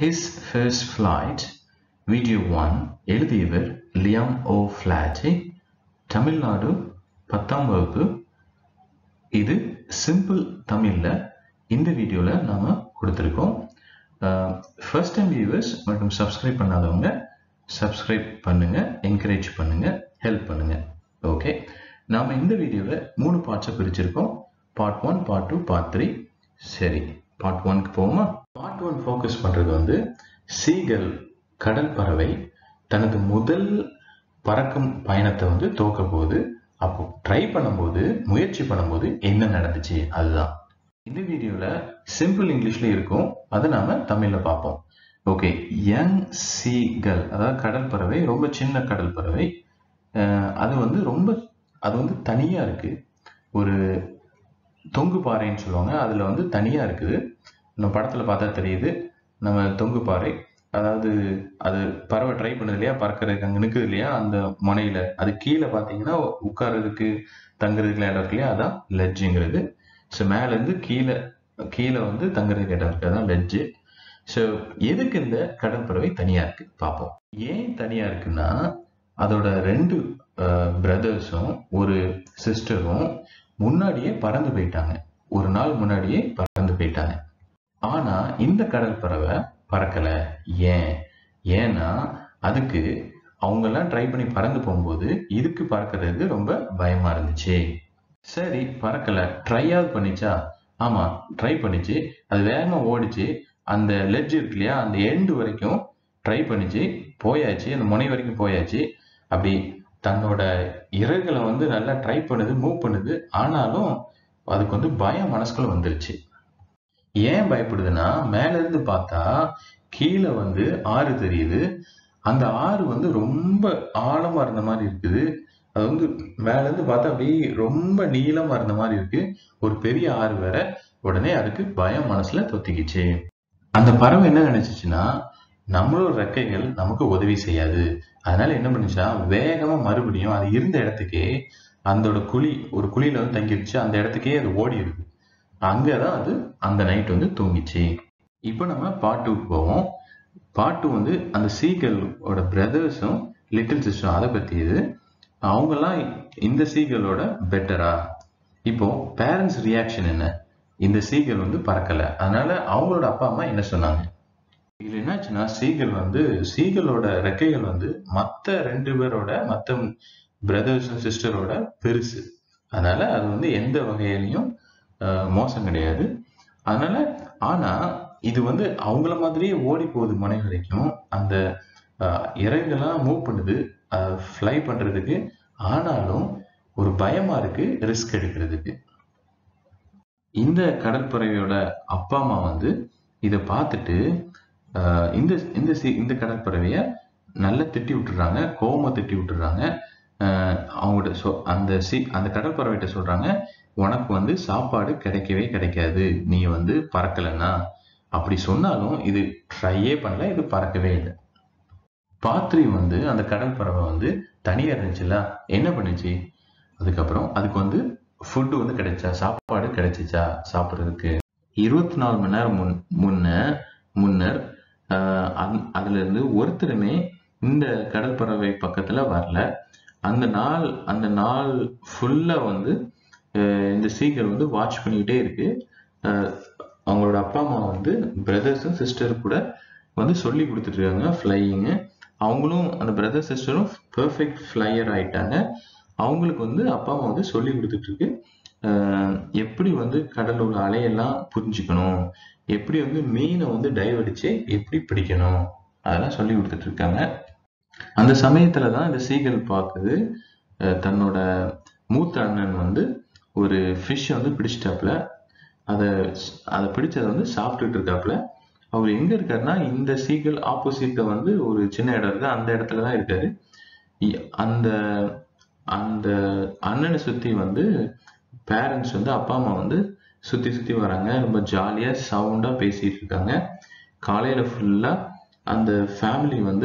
his first flight video one எழுதியவர் Liam O'Flaherty Tamil Nadu பத்தாம் வகுப்பு இது சிம்பிள் தமிழில் இந்த வீடியோவில் நாம் கொடுத்துருக்கோம் ஃபர்ஸ்ட் டைம் வியூவர்ஸ் மற்றும் சப்ஸ்கிரைப் பண்ணாதவங்க சப்ஸ்கிரைப் பண்ணுங்க என்கரேஜ் பண்ணுங்க ஹெல்ப் பண்ணுங்க ஓகே நாம் இந்த வீடியோவில் மூணு பார்ட்ஸை பிரிச்சிருக்கோம் part one part two part three சரி பார்ட் ஒன்க்கு போவோமா பார்ட் ஒன் ஃபோக்கஸ் பண்ணுறது வந்து சீகல் கடல் பறவை தனது முதல் பறக்கும் பயணத்தை வந்து தோக்க போது அப்போ ட்ரை பண்ணும்போது முயற்சி பண்ணும்போது என்ன நடந்துச்சு அதுதான் இந்த வீடியோவில் சிம்பிள் இங்கிலீஷில் இருக்கும் அதை நாம தமிழில் பார்ப்போம் ஓகே யங் சீகல் அதாவது கடல் பறவை ரொம்ப சின்ன கடல் பறவை அது வந்து ரொம்ப அது வந்து தனியாக இருக்குது ஒரு தொங்கு பாறைன்னு சொல்லுவாங்க அதில் வந்து தனியாக இருக்குது நம்ம படத்தில் பார்த்தா தெரியுது நம்ம தொங்கு பாறை அதாவது அது பறவை ட்ரை பண்ணுது இல்லையா பறக்கிறதுக்கு அங்கே நிற்குது இல்லையா அந்த முனையில் அது கீழே பார்த்தீங்கன்னா உட்கார்றதுக்கு தங்குறதுக்கு இடம் இருக்கு இல்லையா அதான் லெட்ஜுங்கிறது ஸோ மேலேருந்து கீழே கீழே வந்து தங்குறதுக்கு இடம் இருக்கு அதான் லெட்ஜு ஸோ எதுக்கு இந்த கடற்பறவை தனியாக இருக்கு பார்ப்போம் ஏன் தனியாக இருக்குன்னா அதோட ரெண்டு பிரதர்ஸும் ஒரு சிஸ்டரும் முன்னாடியே பறந்து போயிட்டாங்க ஒரு நாள் முன்னாடியே பறந்து போயிட்டாங்க ஆனா இந்த கடல் பறவை பறக்கல ஏன் ஏன்னா அதுக்கு அவங்கெல்லாம் ட்ரை பண்ணி பறந்து போகும்போது இதுக்கு பறக்கிறதுக்கு ரொம்ப பயமா இருந்துச்சு சரி பறக்கல ட்ரையாவது பண்ணிச்சா ஆமா ட்ரை பண்ணிச்சு அது வேகமா ஓடிச்சு அந்த லெட்ஜ் இருக்கு இல்லையா அந்த எண்டு வரைக்கும் ட்ரை பண்ணிச்சு போயாச்சு அந்த முனை வரைக்கும் போயாச்சு அப்படி தன்னோட இறகுகளை வந்து நல்லா ட்ரை பண்ணுது மூவ் பண்ணுது ஆனாலும் அதுக்கு வந்து பயம் மனசுக்குள்ள வந்துருச்சு ஏன் பயப்படுதுன்னா மேல இருந்து பார்த்தா கீழே வந்து ஆறு தெரியுது அந்த ஆறு வந்து ரொம்ப ஆழமா இருந்த மாதிரி இருக்குது அது வந்து மேல இருந்து பார்த்தா அப்படியே ரொம்ப நீளமா இருந்த மாதிரி இருக்கு ஒரு பெரிய ஆறு வேற உடனே அதுக்கு பயம் மனசுல தொத்திக்கிச்சு அந்த பறவை என்ன நினைச்சிச்சுன்னா நம்மளோட ரெக்கைகள் நமக்கு உதவி செய்யாது அதனால என்ன பண்ணுச்சுன்னா வேகமா மறுபடியும் அது இருந்த இடத்துக்கே அதோட குழி ஒரு குழியில வந்து தங்கிருச்சு அந்த இடத்துக்கே அது ஓடி இருக்கு அங்கதான் அது அந்த நைட் வந்து தூங்கிச்சு இப்போ நம்ம பார்ட் டூக்கு போவோம் பார்ட் டூ வந்து அந்த சீகலோட பிரதர்ஸும் லிட்டில் சிஸ்டரும் அதை பத்தி இது அவங்கெல்லாம் இந்த சீகலோட பெட்டரா இப்போ பேரண்ட்ஸ் ரியாக்ஷன் என்ன இந்த சீகல் வந்து பறக்கல அதனால அவங்களோட அப்பா அம்மா என்ன சொன்னாங்க இதுல என்னாச்சுன்னா சீகல் வந்து சீகலோட ரெக்கைகள் வந்து மத்த ரெண்டு பேரோட மத்த பிரதர்ஸும் சிஸ்டரோட பெருசு அதனால அது வந்து எந்த வகையிலையும் மோசம் கிடையாது அதனால ஆனா இது வந்து அவங்கள மாதிரியே ஓடி போகுது முனை வரைக்கும் அந்த இறகுலாம் மூவ் பண்ணுது ஃப்ளை பண்றதுக்கு ஆனாலும் ஒரு பயமா இருக்கு ரிஸ்க் எடுக்கிறதுக்கு இந்த கடற்பறவையோட அப்பா அம்மா வந்து இதை பார்த்துட்டு இந்த இந்த இந்த கடற்பறவைய நல்லா திட்டி விட்டுறாங்க கோவமா திட்டி விட்டுறாங்க அவங்கள்ட்ட சொ அந்த சி அந்த கடற்பறவைகிட்ட சொல்றாங்க உனக்கு வந்து சாப்பாடு கிடைக்கவே கிடைக்காது நீ வந்து பறக்கலைன்னா அப்படி சொன்னாலும் இது ட்ரையே பண்ணல இது பறக்கவே இல்லை பாத்ரி வந்து அந்த கடல் பறவை வந்து தனியாக இருந்துச்சுல்ல என்ன பண்ணுச்சு அதுக்கப்புறம் அதுக்கு வந்து ஃபுட்டு வந்து கிடைச்சா சாப்பாடு கிடைச்சிச்சா சாப்பிட்றதுக்கு இருபத்தி நாலு மணி நேரம் முன் முன்ன முன்னர் அதுல இருந்து ஒருத்தருமே இந்த கடல் பறவை பக்கத்துல வரல அந்த நாள் அந்த நாள் ஃபுல்லா வந்து இந்த சீக்கிரம் வந்து வாட்ச் பண்ணிக்கிட்டே இருக்கு அவங்களோட அப்பா அம்மா வந்து பிரதர்ஸும் சிஸ்டர் கூட வந்து சொல்லி கொடுத்துட்டு இருக்காங்க ஃப்ளையிங்கு அவங்களும் அந்த பிரதர் சிஸ்டரும் பெர்ஃபெக்ட் ஃப்ளையர் ஆயிட்டாங்க அவங்களுக்கு வந்து அப்பா அம்மா வந்து சொல்லி கொடுத்துட்டு இருக்கு எப்படி வந்து கடல் உள்ள அலையெல்லாம் புரிஞ்சுக்கணும் எப்படி வந்து மீனை வந்து டைவ் அடிச்சு எப்படி பிடிக்கணும் அதெல்லாம் சொல்லி கொடுத்துட்டு இருக்காங்க அந்த சமயத்துல தான் இந்த சீகல் பார்க்குது தன்னோட மூத்த அண்ணன் வந்து ஒரு ஃபிஷ் வந்து பிடிச்சிட்டாப்புல அதை அதை பிடிச்சதை வந்து சாப்பிட்டுட்டு இருக்காப்புல அவர் எங்க இருக்காருன்னா இந்த சீகல் ஆப்போசிட்ல வந்து ஒரு சின்ன இடம் இருக்கு அந்த இடத்துல தான் இருக்காரு அந்த அந்த அண்ணனை சுத்தி வந்து பேரண்ட்ஸ் வந்து அப்பா அம்மா வந்து சுத்தி சுத்தி வராங்க ரொம்ப ஜாலியா சவுண்டா பேசிட்டு இருக்காங்க காலையில ஃபுல்லா அந்த ஃபேமிலி வந்து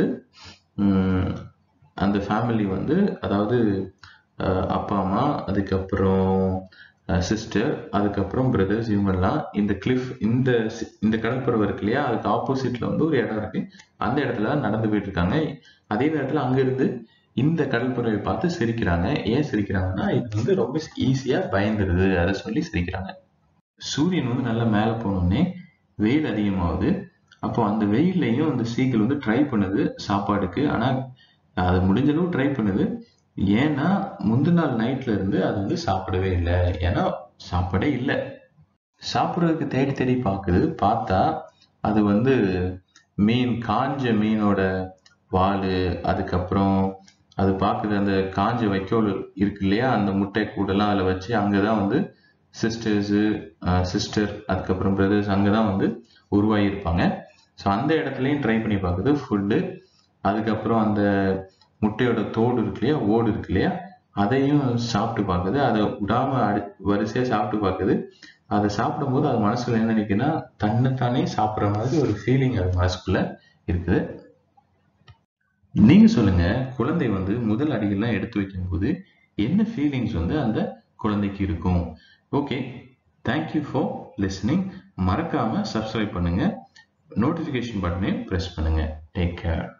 அந்த ஃபேமிலி வந்து அதாவது அப்பா அம்மா அதுக்கப்புறம் சிஸ்டர் அதுக்கப்புறம் பிரதர்ஸ் இவங்கெல்லாம் இந்த கிளிஃப் இந்த இந்த கடற்பரவை இருக்கு இல்லையா அதுக்கு ஆப்போசிட்ல வந்து ஒரு இடம் இருக்கு அந்த இடத்துல நடந்து போயிட்டு இருக்காங்க அதே நேரத்தில் அங்கிருந்து இந்த கடற்பறவை பார்த்து சிரிக்கிறாங்க ஏன் சிரிக்கிறாங்கன்னா இது வந்து ரொம்ப ஈஸியா பயந்துருது அதை சொல்லி சிரிக்கிறாங்க சூரியன் வந்து நல்லா மேலே போனோடனே வெயில் அதிகமாகுது அப்போ அந்த வெயில்லையும் அந்த சீக்கிள் வந்து ட்ரை பண்ணுது சாப்பாடுக்கு ஆனால் அது முடிஞ்ச அளவு ட்ரை பண்ணுது ஏன்னா முந்தின நாள் நைட்ல இருந்து அது வந்து சாப்பிடவே இல்லை ஏன்னா சாப்பாடே இல்லை சாப்பிட்றதுக்கு தேடி தேடி பார்க்குது பார்த்தா அது வந்து மீன் காஞ்ச மீனோட வால் அதுக்கப்புறம் அது பார்க்குது அந்த காஞ்ச வைக்கோல் இருக்கு இல்லையா அந்த முட்டை கூடெல்லாம் அதில் வச்சு அங்கே தான் வந்து சிஸ்டர்ஸு சிஸ்டர் அதுக்கப்புறம் பிரதர்ஸ் அங்கே தான் வந்து உருவாகியிருப்பாங்க ஸோ அந்த இடத்துலையும் ட்ரை பண்ணி பார்க்குது ஃபுட்டு அதுக்கப்புறம் அந்த முட்டையோட தோடு இருக்கு இல்லையா ஓடு இருக்கு இல்லையா அதையும் சாப்பிட்டு பார்க்குது அதை விடாம அடி வரிசையாக சாப்பிட்டு பார்க்குது அதை சாப்பிடும்போது அது மனசுல என்ன நினைக்குன்னா தன்னைத்தானே சாப்பிட்ற மாதிரி ஒரு ஃபீலிங் அது மனசுக்குள்ள இருக்குது நீங்க சொல்லுங்க குழந்தை வந்து முதல் அடிகள்லாம் எடுத்து வைக்கும்போது என்ன ஃபீலிங்ஸ் வந்து அந்த குழந்தைக்கு இருக்கும் ஓகே தேங்க்யூ ஃபார் லிஸ்னிங் மறக்காம சப்ஸ்கிரைப் பண்ணுங்க நோட்டிஃபிகேஷன் பட்டனையும் ப்ரெஸ் பண்ணுங்க டேக் கேர்